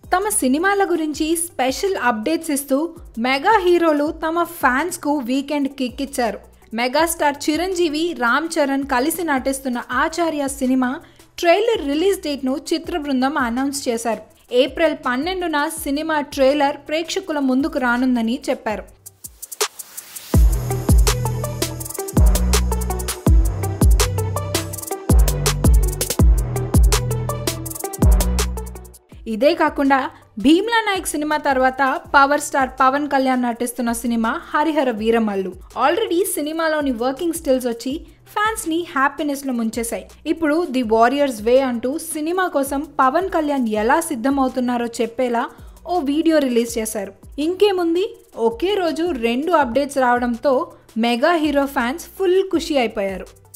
తమ సినిమాల గురించి స్పెషల్ అప్డేట్స్ ఇస్తూ మెగా హీరోలు తమ ఫ్యాన్స్కు వీకెండ్ కిక్ ఇచ్చారు మెగాస్టార్ చిరంజీవి రామ్ చరణ్ కలిసి నటిస్తున్న ఆచార్య సినిమా ట్రైలర్ రిలీజ్ డేట్ను చిత్ర బృందం అనౌన్స్ చేశారు ఏప్రిల్ పన్నెండున సినిమా ట్రైలర్ ప్రేక్షకుల ముందుకు రానుందని చెప్పారు ఇదే కాకుండా భీమ్లా నాయక్ సినిమా తర్వాత పవర్ స్టార్ పవన్ కళ్యాణ్ నటిస్తున్న సినిమా హరిహర వీరమల్లు ఆల్రెడీ సినిమాలోని వర్కింగ్ స్టిల్స్ వచ్చి ఫ్యాన్స్ ని హ్యాపీనెస్ లో ముంచేశాయి ఇప్పుడు ది వారియర్స్ వే అంటూ సినిమా కోసం పవన్ కళ్యాణ్ ఎలా సిద్ధమవుతున్నారో చెప్పేలా ఓ వీడియో రిలీజ్ చేశారు ఇంకేముంది ఒకే రోజు రెండు అప్డేట్స్ రావడంతో మెగా హీరో ఫ్యాన్స్ ఫుల్ ఖుషి అయిపోయారు